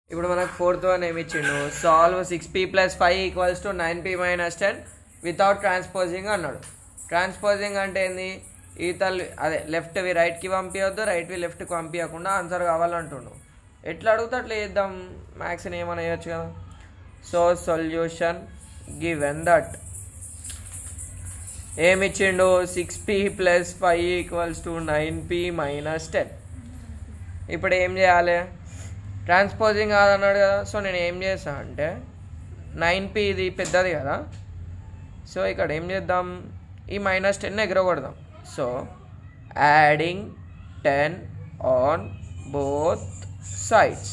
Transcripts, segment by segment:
ఇప్పుడు మనకు fourth one ఏమి ఇచ్చిండు solve six P plus five equals to nine P minus ten without transposing అన్నాడు ట్రాన్స్పోజింగ్ అంటే ఏంది ఈతలు అదే లెఫ్ట్వి రైట్కి పంపించొద్దు రైట్వి లెఫ్ట్కి పంపించకుండా ఆన్సర్ కావాలంటుండు ఎట్లా అడిగితే అట్లా చేద్దాం మ్యాథ్స్ని ఏమైనా వేయచ్చు కదా సో సొల్యూషన్ గివెన్ దట్ ఏమిచ్చిండు six P plus five equals to nine P minus ten ఇప్పుడు ఏం చేయాలి ట్రాన్స్పోజింగ్ కాదన్నాడు కదా సో నేను ఏం చేస్తా అంటే నైన్ పీ ఇది పెద్దది కదా సో ఇక్కడ ఏం చేద్దాం ఈ మైనస్ టెన్ ఎగరగొడదాం so adding ten on both sides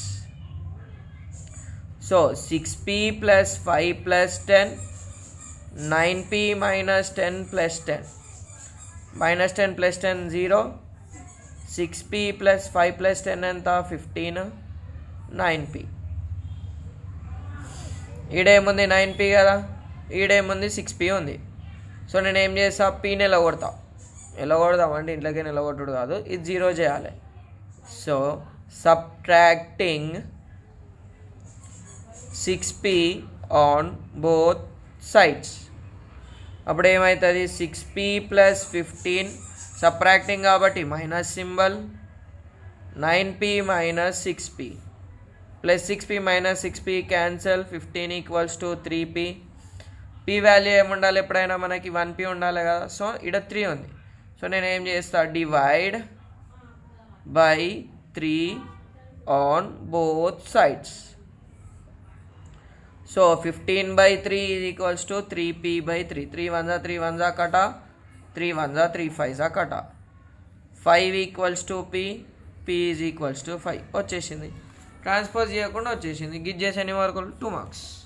so six P plus five plus ten nine P minus ten plus ten minus ten plus ten zero six P plus five plus ten ఎంత fifteen nine P ఈడేముంది nine P కదా ఈడేముంది six P ఉంది so నేను ఏం చేస్తా పీని ఎలా కొడతా ఎలా కొడదామంటే ఇంట్లోకి నిలగొట్టుడు కాదు ఇది జీరో చేయాలి so subtracting six P on both sides అప్పుడు ఏమవుతుంది six P plus fifteen subtracting కాబట్టి minus symbol nine P minus six P plus six P minus six P cancel fifteen equals to three P P value ఏముండాలి ఎప్పుడైనా మనకి one P ఉండాలి కదా so ఇక్కడ three ఉంది సో నేను ఏం చేస్తా divide by three on both sides so fifteen by three is equals to three P by three three one జా త్రీ వన్ జా కట త్రీ వన్ జా త్రీ ఫైవ్ జా కట five equals to P P is equals to five వచ్చేసింది transpose చేయకుండా వచ్చేసింది గిజ్ చేసే వరకు టూ మార్క్స్